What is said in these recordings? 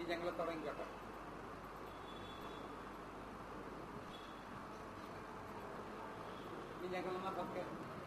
ഇനി ഞങ്ങൾ തുടങ്ങിക്കോട്ടെ ഇനി ഞങ്ങൾ പതുക്കെ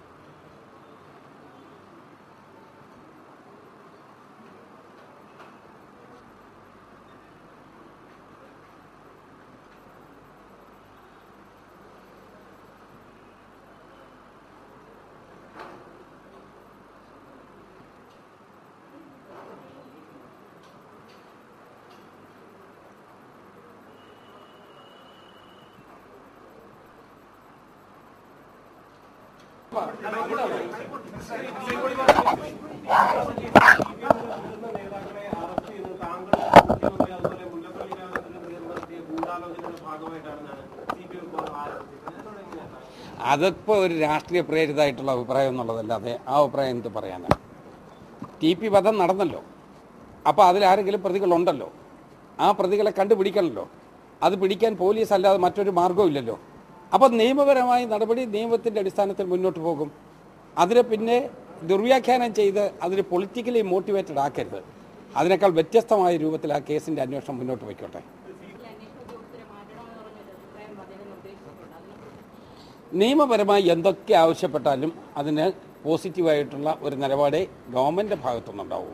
നേതാക്കളെ അറസ്റ്റ് ചെയ്ത് താങ്കൾ മുഖ്യമന്ത്രി അതുപോലെ മുല്ലപ്പള്ളി രാമചന്ദ്രൻ നേതൃത്വം നടത്തിയ ഗൂഢാലോചനയുടെ ഭാഗമായിട്ടാണെന്നാണ് സി പി എം ഇപ്പോൾ ആരോപിച്ചത് അതിനോട് എങ്ങനെയാണ് അതിപ്പോൾ ഒരു രാഷ്ട്രീയ പ്രേരിതമായിട്ടുള്ള അഭിപ്രായം എന്നുള്ളതല്ലാതെ ആ അഭിപ്രായം എന്ത് പറയാനാണ് ടി പി വധം നടന്നല്ലോ അപ്പോൾ അതിലാരെങ്കിലും പ്രതികളുണ്ടല്ലോ ആ പ്രതികളെ കണ്ടുപിടിക്കണമല്ലോ അത് പിടിക്കാൻ പോലീസ് അല്ലാതെ മറ്റൊരു മാർഗ്ഗവും ഇല്ലല്ലോ അപ്പോൾ നിയമപരമായ നടപടി നിയമത്തിൻ്റെ അടിസ്ഥാനത്തിൽ മുന്നോട്ട് പോകും അതിനെ പിന്നെ ദുർവ്യാഖ്യാനം ചെയ്ത് അതിന് പൊളിറ്റിക്കലി മോട്ടിവേറ്റഡ് ആക്കരുത് അതിനേക്കാൾ വ്യത്യസ്തമായ രൂപത്തിൽ ആ കേസിൻ്റെ അന്വേഷണം മുന്നോട്ട് പോയിക്കോട്ടെ നിയമപരമായി എന്തൊക്കെ ആവശ്യപ്പെട്ടാലും അതിന് പോസിറ്റീവായിട്ടുള്ള ഒരു നിലപാടേ ഗവൺമെൻറ് ഭാഗത്തുനിന്നുണ്ടാവും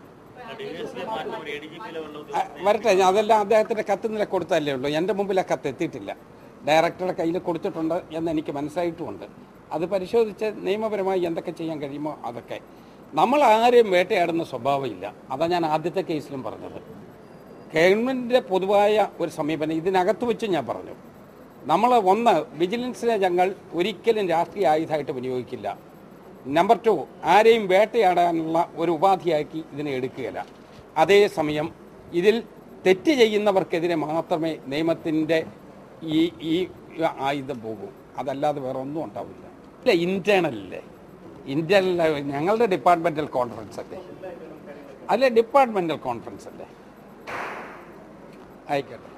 ആ, വരട്ടെ ഞാൻ അതെല്ലാം അദ്ദേഹത്തിൻ്റെ കത്ത് നില കൊടുത്തല്ലേ ഉള്ളൂ എൻ്റെ മുമ്പിൽ ആ കത്ത് എത്തിയിട്ടില്ല ഡയറക്ടറുടെ കയ്യിൽ കൊടുത്തിട്ടുണ്ട് എന്ന് എനിക്ക് മനസ്സിലായിട്ടുമുണ്ട് അത് പരിശോധിച്ച് നിയമപരമായി എന്തൊക്കെ ചെയ്യാൻ കഴിയുമോ അതൊക്കെ നമ്മൾ ആരെയും വേട്ടയാടുന്ന സ്വഭാവമില്ല അതാ ഞാൻ ആദ്യത്തെ കേസിലും പറഞ്ഞത് ഗവൺമെൻറ്റിൻ്റെ പൊതുവായ ഒരു സമീപനം ഇതിനകത്ത് വെച്ച് ഞാൻ പറഞ്ഞു നമ്മൾ ഒന്ന് വിജിലൻസിനെ ഞങ്ങൾ ഒരിക്കലും രാഷ്ട്രീയ ആയുധമായിട്ട് വിനിയോഗിക്കില്ല നമ്പർ ടു ആരെയും വേട്ടയാടാനുള്ള ഒരു ഉപാധിയാക്കി ഇതിനെ എടുക്കുകയില്ല അതേസമയം ഇതിൽ തെറ്റ് ചെയ്യുന്നവർക്കെതിരെ മാത്രമേ നിയമത്തിൻ്റെ ഈ ഈ ആയുധം പോകൂ അതല്ലാതെ വേറെ ഒന്നും ഉണ്ടാവില്ല ഇല്ല ഇൻറ്റേണലല്ലേ ഇൻറ്റേണൽ ഞങ്ങളുടെ ഡിപ്പാർട്ട്മെൻറ്റൽ കോൺഫറൻസ് അല്ലേ അല്ലേ ഡിപ്പാർട്ട്മെൻറ്റൽ കോൺഫറൻസ് അല്ലേ ആയിക്കോട്ടെ